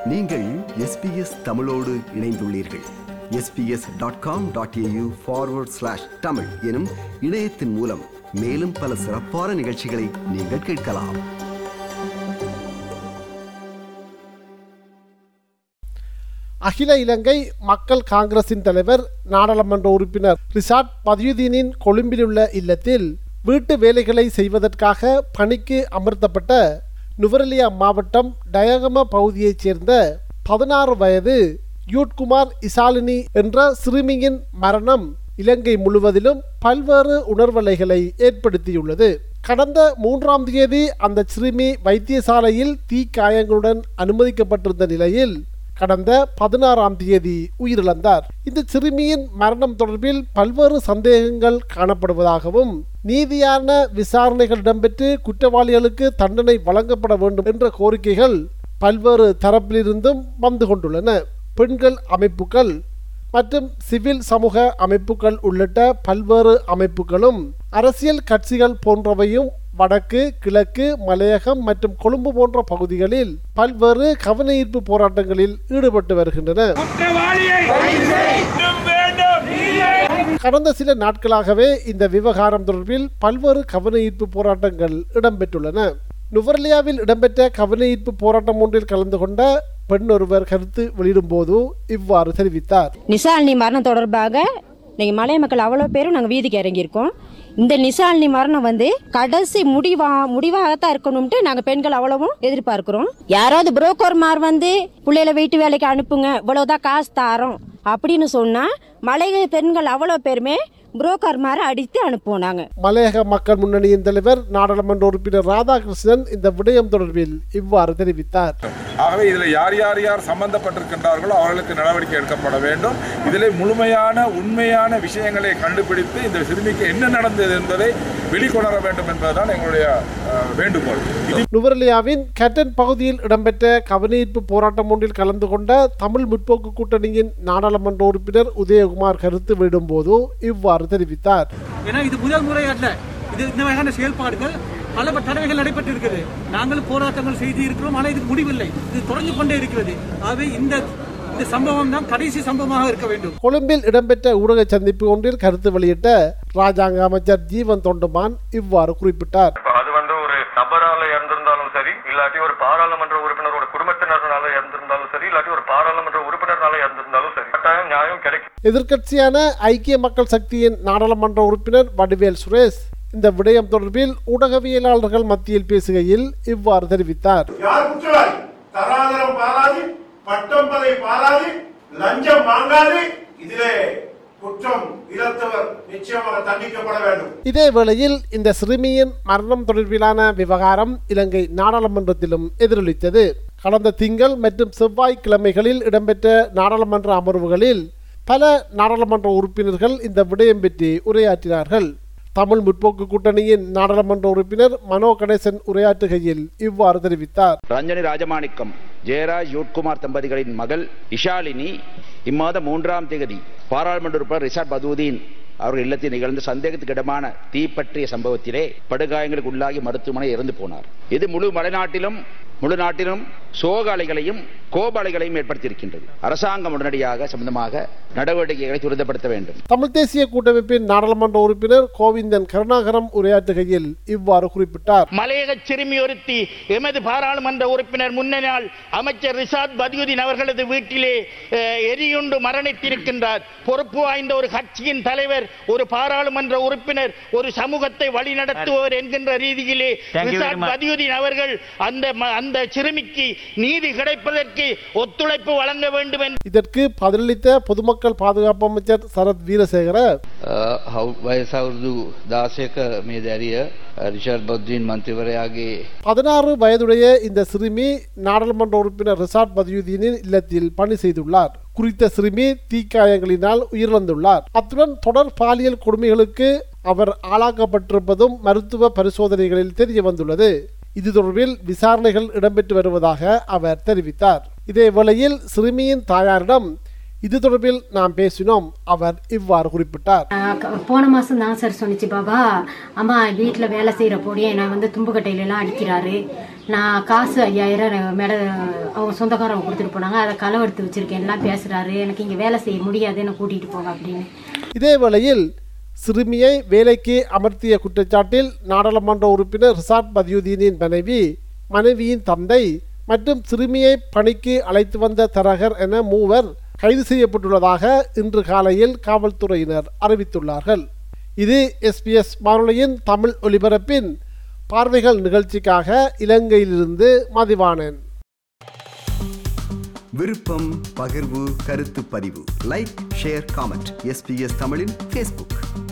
நீங்கள் எஸ்பிஎஸ் தமிழோடு இணைந்துள்ளீர்கள் SBS dot com dot AU forward slash Tamil எனும் இணையத்தின் மூலம் மேலும் பல சிறப்பான நிகழ்ச்சிகளை நீங்கள் கேட்கலாம் அகில இலங்கை மக்கள் காங்கிரசின் தலைவர் நாடாளுமன்ற உறுப்பினர் ரிசாட் பதியுதீனின் கொழும்பிலுள்ள இல்லத்தில் வீட்டு வேலைகளை செய்வதற்காக பணிக்கு அமர்த்தப்பட்ட நுவரெலியா மாவட்டம் டயகம பகுதியைச் சேர்ந்த பதினாறு வயது யூட்குமார் இசாலினி என்ற சிறுமியின் மரணம் இலங்கை முழுவதிலும் பல்வேறு உணர்வலைகளை ஏற்படுத்தியுள்ளது கடந்த மூன்றாம் தேதி அந்த சிறுமி வைத்தியசாலையில் தீக்காயங்களுடன் அனுமதிக்கப்பட்டிருந்த நிலையில் கடந்த பதினாறாம் தேதி உயிரிழந்தார் இந்த சிறுமியின் மரணம் தொடர்பில் பல்வேறு சந்தேகங்கள் காணப்படுவதாகவும் நீதியான விசாரணைகள் இடம்பெற்று குற்றவாளிகளுக்கு தண்டனை வழங்கப்பட வேண்டும் என்ற கோரிக்கைகள் பல்வேறு தரப்பிலிருந்தும் வந்து கொண்டுள்ளன பெண்கள் அமைப்புகள் மற்றும் சிவில் சமூக அமைப்புகள் உள்ளிட்ட பல்வேறு அமைப்புகளும் அரசியல் கட்சிகள் போன்றவையும் வடக்கு கிழக்கு மலையகம் மற்றும் கொழும்பு போன்ற பகுதிகளில் பல்வேறு கவனஈர்ப்பு போராட்டங்களில் ஈடுபட்டு வருகின்றன குற்றவாளியை வேண்டும் வேண்டும் கடந்த சில நாட்களாகவே இந்த விவகாரம் தொடர்பில் பல்வேறு கவனஈர்ப்பு போராட்டங்கள் இடம்பெற்றுள்ளன நுவர்லியாவில் இடம்பெற்ற கவனஈர்ப்பு போராட்டம் ஒன்றில் கலந்து கொண்ட பெண் ஒருவர் கருத்து வெளியிடும்போது இவ்வாறு தெரிவித்தார் நிசாலினி மரணம் தொடர்பாக நீங்கள் மலை மக்கள் அவ்வளோ பேரும் நாங்கள் வீதிக்கு இறங்கியிருக்கோம் இந்த நிசாலினி மரணம் வந்து கடைசி முடிவா முடிவாகத்தான் இருக்கணும்ட்டு நாங்கள் பெண்கள் அவ்வளவும் எதிர்பார்க்கிறோம் யாராவது புரோக்கர்மார் வந்து பிள்ளைகளை வீட்டு வேலைக்கு அனுப்புங்க இவ்வளவுதான் காசு தாரோம் அப்படின்னு சொன்னால் மலை பெண்கள் அவ்வளோ பேருமே புரோக்கர்மாரை அடித்து அனுப்புவோம் நாங்கள் மலையக மக்கள் முன்னணியின் தலைவர் நாடாளுமன்ற உறுப்பினர் ராதாகிருஷ்ணன் இந்த விடயம் தொடர்பில் இவ்வாறு தெரிவித்தார் ஆகவே இதில் யார் யார் யார் சம்பந்தப்பட்டிருக்கின்றார்களோ அவர்களுக்கு நடவடிக்கை எடுக்கப்பட வேண்டும் இதில் முழுமையான உண்மையான விஷயங்களை கண்டுபிடித்து இந்த சிறுமிக்கு என்ன நடந்தது என்பதை வெளிக்கொணர வேண்டும் என்பதுதான் எங்களுடைய அஹ், வேண்டுகோள் இது நுவரெலியாவின் கேட்டன் பகுதியில் இடம்பெற்ற கவனஈர்ப்பு போராட்டம் ஒன்றில் கலந்து கொண்ட தமிழ் முற்போக்கு கூட்டணியின் நாடாளுமன்ற உறுப்பினர் உதயகுமார் கருத்து வெளியிடும்போது இவ்வாறு தெரிவித்தார் ஏன்னா இது முதல் முறை அல்ல இது இந்த வகையான செயல்பாடுகள் பல தடவைகள் நடைபெற்று இருக்குது நாங்களும் போராட்டங்கள் செய்து இருக்கிறோம் ஆனால் இதுக்கு முடிவில்லை இது தொடர்ந்து கொண்டே இருக்கிறது ஆகவே இந்த இந்த சம்பவம் தான் கடைசி சம்பவமாக இருக்க வேண்டும் கொழும்பில் இடம்பெற்ற ஊடக சந்திப்பு ஒன்றில் கருத்து வெளியிட்ட ராஜாங்க அமைச்சர் ஜீவன் தொண்டுமான் இவ்வாறு குறிப்பிட்டார் இப்ப அது வந்து ஒரு நபரால இறந்திருந்தாலும் சரி இல்லாட்டி ஒரு பாராளுமன்ற உறுப்பினரோட குடும்பத்தினரால இறந்திருந்தாலும் சரி இல்லாட்டி ஒரு பாராளுமன்ற உறுப்பினரால இறந்திருந்தாலும் சரி கட்டாயம் நியாயம் கிடைக்கும் எதிர்க்கட்சியான ஐக்கிய மக்கள் சக்தியின் நாடாளுமன்ற உறுப்பினர் வடிவேல் சுரேஷ் இந்த விடயம் தொடர்பில் ஊடகவியலாளர்கள் மத்தியில் பேசுகையில் இவ்வாறு தெரிவித்தார் யார் குற்றவாளி தராதரம் பாராது பட்டம் பதவி பாராது லஞ்சம் வாங்காது இதிலே குற்றம் இழத்தவர் நிச்சயமாக தண்டிக்கப்பட வேண்டும் இதே வேளையில் இந்த சிறுமியின் மரணம் தொடர்பிலான விவகாரம் இலங்கை நாடாளுமன்றத்திலும் எதிரொலித்தது கடந்த திங்கள் மற்றும் செவ்வாய் கிழமைகளில் இடம்பெற்ற நாடாளுமன்ற அமர்வுகளில் பல நாடாளுமன்ற உறுப்பினர்கள் இந்த விடயம் பற்றி உரையாற்றினார்கள் தமிழ் முற்போக்கு கூட்டணியின் நாடாளுமன்ற உறுப்பினர் மனோ கணேசன் உரையாற்றுகையில் இவ்வாறு தெரிவித்தார் ரஞ்சனி ராஜமாணிக்கம் ஜெயராஜ் யூட்குமார் தம்பதிகளின் மகள் இஷாலினி இம்மாதம் மூன்றாம் தேதி பாராளுமன்ற உறுப்பினர் ரிஷாட் பதூதீன் அவர்கள் இல்லத்தில் நிகழ்ந்த சந்தேகத்துக்கிடமான தீப்பற்றிய சம்பவத்திலே படுகாயங்களுக்கு உள்ளாகி மருத்துவமனை இறந்து போனார் இது முழு மலைநாட்டிலும் முழு நாட்டிலும் சோக அலைகளையும் கோப அலைகளையும் ஏற்படுத்தியிருக்கின்றது அரசாங்கம் உடனடியாக சம்பந்தமாக நடவடிக்கைகளை துரிதப்படுத்த வேண்டும் தமிழ் தேசிய கூட்டமைப்பின் நாடாளுமன்ற உறுப்பினர் கோவிந்தன் கருணாகரம் உரையாற்றுகையில் இவ்வாறு குறிப்பிட்டார் மலையக சிறுமி ஒருத்தி எமது பாராளுமன்ற உறுப்பினர் முன்னாள் அமைச்சர் ரிசாத் பதியுதீன் அவர்களது வீட்டிலே அஹ், எரியுண்டு மரணித்திருக்கின்றார் பொறுப்பு வாய்ந்த ஒரு கட்சியின் தலைவர் ஒரு பாராளுமன்ற உறுப்பினர் ஒரு சமூகத்தை வழிநடத்துபவர் என்கின்ற ரீதியிலே ரிசாத் பதியுதீன் அவர்கள் அந்த ம- அந்த சிறுமிக்கு நீதி கிடைப்பதற்கு ஒத்துழைப்பு வழங்க வேண்டும் என்று இதற்கு பதிலளித்த பொதுமக்கள் பாதுகாப்பு அமைச்சர் சரத் வீரசேகர වයස අවුරුදු දාසයක මේ දැරිය රිෂර් බොද්දීන් මන්ත්‍රවරයාගේ பதினாறு வயதுடைய இந்த சிறுமி நாடாளுமன்ற உறுப்பினர் ரிசாட் பதியுதீனின் இல்லத்தில் பணி செய்துள்ளார் குறித்த சிறுமி தீக்காயங்களினால் உயிரிழந்துள்ளார் அத்துடன் தொடர் பாலியல் கொடுமைகளுக்கு அவர் ஆளாக்கப்பட்டிருப்பதும் மருத்துவ பரிசோதனைகளில் தெரிய வந்துள்ளது இது தொடர்பில் விசாரணைகள் இடம்பெற்று வருவதாக அவர் தெரிவித்தார் இதே வேளையில் சிறுமியின் தாயாரிடம் இது தொடர்பில் நாம் பேசினோம் அவர் இவ்வாறு குறிப்பிட்டார் ஆஹ் க- போன மாதம் தான் சார் சொன்னிச்சு பாபா அம்மா வீட்டில் வேலை செய்கிற போடியே என்னை வந்து தும்புக்கட்டையிலலாம் அடிக்கிறாரு நான் காசு ஐயாயிரம் மேட அவங்க சொந்தக்காரங்க கொடுத்துட்டு போனாங்க அதை களவெடுத்து வச்சிருக்கேன் எல்லாம் பேசுகிறாரு எனக்கு இங்கே வேலை செய்ய முடியாது என்னை கூட்டிகிட்டு போங்க அப்படின்னு இதே வேளையில் சிறுமியை வேலைக்கு அமர்த்திய குற்றச்சாட்டில் நாடாளுமன்ற உறுப்பினர் ரிசாட் பதியுதீனின் மனைவி மனைவியின் தந்தை மற்றும் சிறுமியை பணிக்கு அழைத்து வந்த தரகர் என மூவர் கைது செய்யப்பட்டுள்ளதாக இன்று காலையில் காவல்துறையினர் அறிவித்துள்ளார்கள் இது எஸ்பிஎஸ் வானொலியின் தமிழ் ஒலிபரப்பின் பார்வைகள் நிகழ்ச்சிக்காக இலங்கையிலிருந்து மதிவானன் விருப்பம் பகிர்வு கருத்து பதிவு லைக் ஷேர் காமெண்ட் எஸ்பிஎஸ் தமிழின் ஃபேஸ்புக்